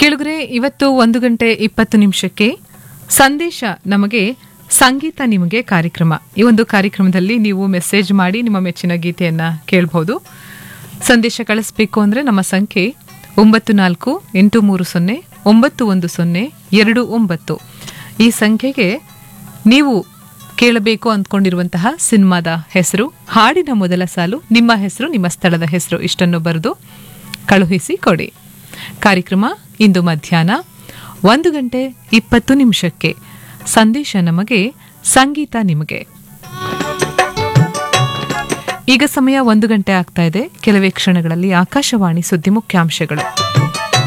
ಕೇಳುಗರೆ ಇವತ್ತು ಒಂದು ಗಂಟೆ ಇಪ್ಪತ್ತು ನಿಮಿಷಕ್ಕೆ ಸಂದೇಶ ನಮಗೆ ಸಂಗೀತ ನಿಮಗೆ ಕಾರ್ಯಕ್ರಮ ಈ ಒಂದು ಕಾರ್ಯಕ್ರಮದಲ್ಲಿ ನೀವು ಮೆಸೇಜ್ ಮಾಡಿ ನಿಮ್ಮ ಮೆಚ್ಚಿನ ಗೀತೆಯನ್ನ ಕೇಳಬಹುದು ಸಂದೇಶ ಕಳಿಸ್ಬೇಕು ಅಂದ್ರೆ ನಮ್ಮ ಸಂಖ್ಯೆ ಒಂಬತ್ತು ನಾಲ್ಕು ಎಂಟು ಮೂರು ಸೊನ್ನೆ ಒಂಬತ್ತು ಒಂದು ಸೊನ್ನೆ ಎರಡು ಒಂಬತ್ತು ಈ ಸಂಖ್ಯೆಗೆ ನೀವು ಕೇಳಬೇಕು ಅಂದ್ಕೊಂಡಿರುವಂತಹ ಸಿನಿಮಾದ ಹೆಸರು ಹಾಡಿನ ಮೊದಲ ಸಾಲು ನಿಮ್ಮ ಹೆಸರು ನಿಮ್ಮ ಸ್ಥಳದ ಹೆಸರು ಇಷ್ಟನ್ನು ಬರೆದು ಕಳುಹಿಸಿ ಕೊಡಿ ಕಾರ್ಯಕ್ರಮ ಇಂದು ಮಧ್ಯಾಹ್ನ ಒಂದು ಗಂಟೆ ಇಪ್ಪತ್ತು ನಿಮಿಷಕ್ಕೆ ಸಂದೇಶ ನಮಗೆ ಸಂಗೀತ ನಿಮಗೆ ಈಗ ಸಮಯ ಒಂದು ಗಂಟೆ ಆಗ್ತಾ ಇದೆ ಕೆಲವೇ ಕ್ಷಣಗಳಲ್ಲಿ ಆಕಾಶವಾಣಿ ಸುದ್ದಿ ಮುಖ್ಯಾಂಶಗಳು